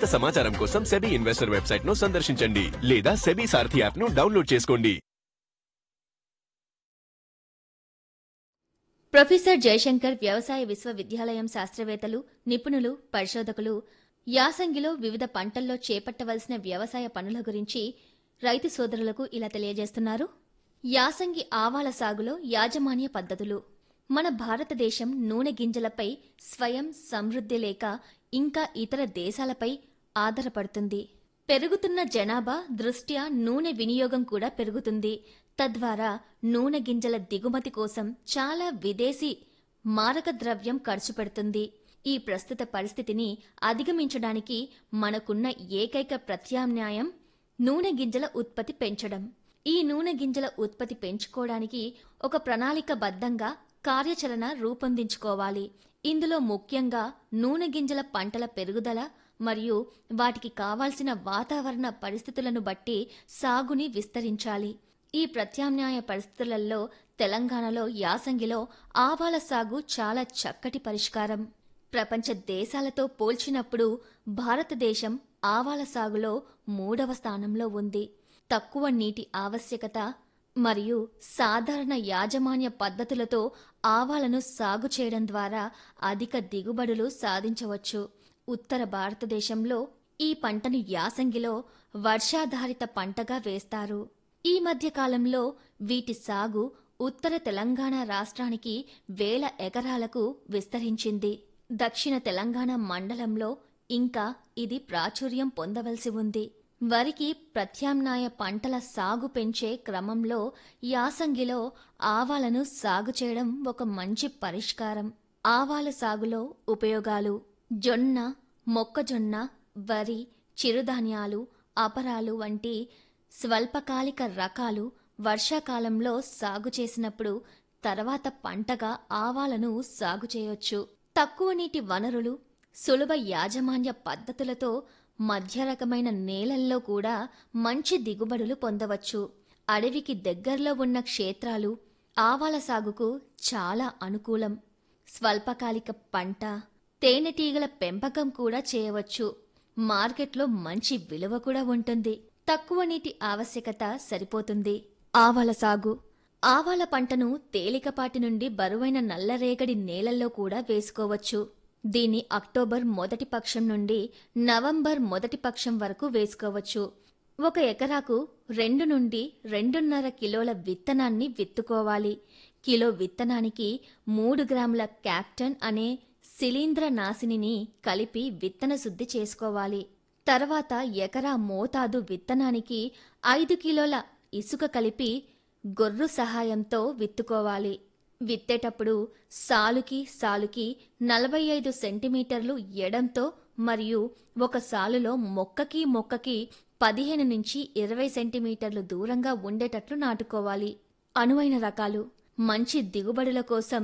మరింత సమాచారం కోసం సెబీ ఇన్వెస్టర్ వెబ్సైట్ ను సందర్శించండి లేదా సెబీ సారథి యాప్ ను డౌన్లోడ్ చేసుకోండి ప్రొఫెసర్ జయశంకర్ వ్యవసాయ విశ్వవిద్యాలయం శాస్త్రవేత్తలు నిపుణులు పరిశోధకులు యాసంగిలో వివిధ పంటల్లో చేపట్టవలసిన వ్యవసాయ పనుల గురించి రైతు సోదరులకు ఇలా తెలియజేస్తున్నారు యాసంగి ఆవాల సాగులో యాజమాన్య పద్ధతులు మన భారతదేశం నూనె గింజలపై స్వయం సమృద్ధి లేక ఇంకా ఇతర దేశాలపై ఆధారపడుతుంది పెరుగుతున్న జనాభా దృష్ట్యా నూనె వినియోగం కూడా పెరుగుతుంది తద్వారా నూనె గింజల దిగుమతి కోసం చాలా విదేశీ మారక ద్రవ్యం ఖర్చు పెడుతుంది ఈ ప్రస్తుత పరిస్థితిని అధిగమించడానికి మనకున్న ఏకైక ప్రత్యామ్నాయం నూనె గింజల ఉత్పత్తి పెంచడం ఈ నూనె గింజల ఉత్పత్తి పెంచుకోవడానికి ఒక ప్రణాళికబద్ధంగా కార్యాచరణ రూపొందించుకోవాలి ఇందులో ముఖ్యంగా నూనె గింజల పంటల పెరుగుదల మరియు వాటికి కావాల్సిన వాతావరణ పరిస్థితులను బట్టి సాగుని విస్తరించాలి ఈ ప్రత్యామ్నాయ పరిస్థితులలో తెలంగాణలో యాసంగిలో ఆవాల సాగు చాలా చక్కటి పరిష్కారం ప్రపంచ దేశాలతో పోల్చినప్పుడు భారతదేశం ఆవాల సాగులో మూడవ స్థానంలో ఉంది తక్కువ నీటి ఆవశ్యకత మరియు సాధారణ యాజమాన్య పద్ధతులతో ఆవాలను సాగు చేయడం ద్వారా అధిక దిగుబడులు సాధించవచ్చు ఉత్తర భారతదేశంలో ఈ పంటను యాసంగిలో వర్షాధారిత పంటగా వేస్తారు ఈ మధ్య కాలంలో వీటి సాగు ఉత్తర తెలంగాణ రాష్ట్రానికి వేల ఎకరాలకు విస్తరించింది దక్షిణ తెలంగాణ మండలంలో ఇంకా ఇది ప్రాచుర్యం పొందవలసి ఉంది వరికి ప్రత్యామ్నాయ పంటల సాగు పెంచే క్రమంలో యాసంగిలో ఆవాలను సాగు చేయడం ఒక మంచి పరిష్కారం ఆవాల సాగులో ఉపయోగాలు జొన్న మొక్కజొన్న వరి చిరుధాన్యాలు అపరాలు వంటి స్వల్పకాలిక రకాలు వర్షాకాలంలో సాగు చేసినప్పుడు తర్వాత పంటగా ఆవాలను సాగు చేయొచ్చు తక్కువ నీటి వనరులు సులభ యాజమాన్య పద్ధతులతో మధ్య రకమైన నేలల్లో కూడా మంచి దిగుబడులు పొందవచ్చు అడవికి దగ్గరలో ఉన్న క్షేత్రాలు ఆవాల సాగుకు చాలా అనుకూలం స్వల్పకాలిక పంట తేనెటీగల పెంపకం కూడా చేయవచ్చు మార్కెట్లో మంచి విలువ కూడా ఉంటుంది తక్కువ నీటి ఆవశ్యకత సరిపోతుంది ఆవాల సాగు ఆవాల పంటను తేలికపాటి నుండి బరువైన నల్లరేగడి నేలల్లో కూడా వేసుకోవచ్చు దీన్ని అక్టోబర్ మొదటి పక్షం నుండి నవంబర్ మొదటి పక్షం వరకు వేసుకోవచ్చు ఒక ఎకరాకు రెండు నుండి రెండున్నర కిలోల విత్తనాన్ని విత్తుకోవాలి కిలో విత్తనానికి మూడు గ్రాముల క్యాప్టన్ అనే శిలీంద్ర నాశినిని కలిపి విత్తన శుద్ధి చేసుకోవాలి తర్వాత ఎకరా మోతాదు విత్తనానికి ఐదు కిలోల ఇసుక కలిపి గొర్రు సహాయంతో విత్తుకోవాలి విత్తేటప్పుడు సాలుకి సాలుకి నలభై ఐదు సెంటీమీటర్లు ఎడంతో మరియు ఒక సాలులో మొక్కకి మొక్కకి పదిహేను నుంచి ఇరవై సెంటీమీటర్లు దూరంగా ఉండేటట్లు నాటుకోవాలి అనువైన రకాలు మంచి దిగుబడుల కోసం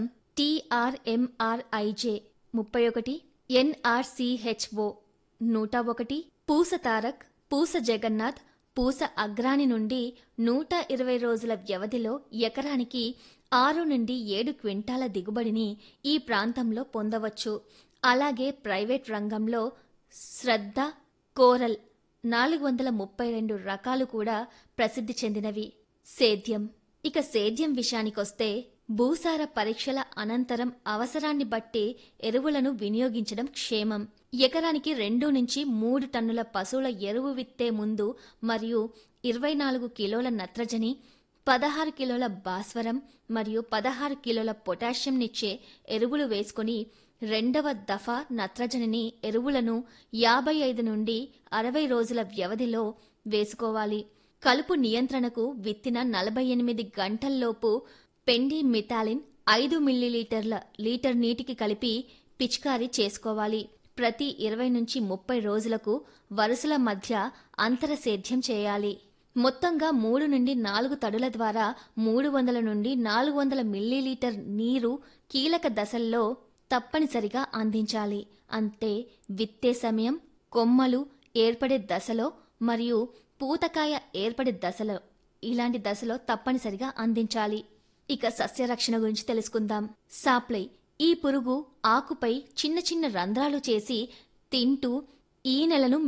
టీఆర్ఎంఆర్ఐజే ముప్పై ఒకటి ఎన్ఆర్సిహెచ్ఓ నూట ఒకటి పూస తారక్ పూస జగన్నాథ్ పూస అగ్రాని నుండి నూట ఇరవై రోజుల వ్యవధిలో ఎకరానికి ఆరు నుండి ఏడు క్వింటాల దిగుబడిని ఈ ప్రాంతంలో పొందవచ్చు అలాగే ప్రైవేట్ రంగంలో శ్రద్ధ కోరల్ నాలుగు వందల ముప్పై రెండు రకాలు కూడా ప్రసిద్ధి చెందినవి సేద్యం ఇక సేద్యం విషయానికొస్తే భూసార పరీక్షల అనంతరం అవసరాన్ని బట్టి ఎరువులను వినియోగించడం క్షేమం ఎకరానికి రెండు నుంచి మూడు టన్నుల పశువుల ఎరువు విత్తే ముందు మరియు ఇరవై నాలుగు కిలోల నత్రజని పదహారు కిలోల భాస్వరం మరియు పదహారు కిలోల పొటాషియంనిచ్చే ఎరువులు వేసుకొని రెండవ దఫా నత్రజనిని ఎరువులను యాభై ఐదు నుండి అరవై రోజుల వ్యవధిలో వేసుకోవాలి కలుపు నియంత్రణకు విత్తిన నలభై ఎనిమిది గంటల్లోపు పెండి మిథాలిన్ ఐదు మిల్లీలీటర్ల లీటర్ నీటికి కలిపి పిచికారీ చేసుకోవాలి ప్రతి ఇరవై నుంచి ముప్పై రోజులకు వరుసల మధ్య అంతర సేద్యం చేయాలి మొత్తంగా మూడు నుండి నాలుగు తడుల ద్వారా మూడు వందల నుండి నాలుగు వందల మిల్లీలీటర్ నీరు కీలక దశల్లో తప్పనిసరిగా అందించాలి అంటే విత్తే సమయం కొమ్మలు ఏర్పడే దశలో మరియు పూతకాయ ఏర్పడే దశలో ఇలాంటి దశలో తప్పనిసరిగా అందించాలి ఇక సస్యరక్షణ గురించి తెలుసుకుందాం సాప్లై ఈ పురుగు ఆకుపై చిన్న చిన్న రంధ్రాలు చేసి తింటూ ఈనెలను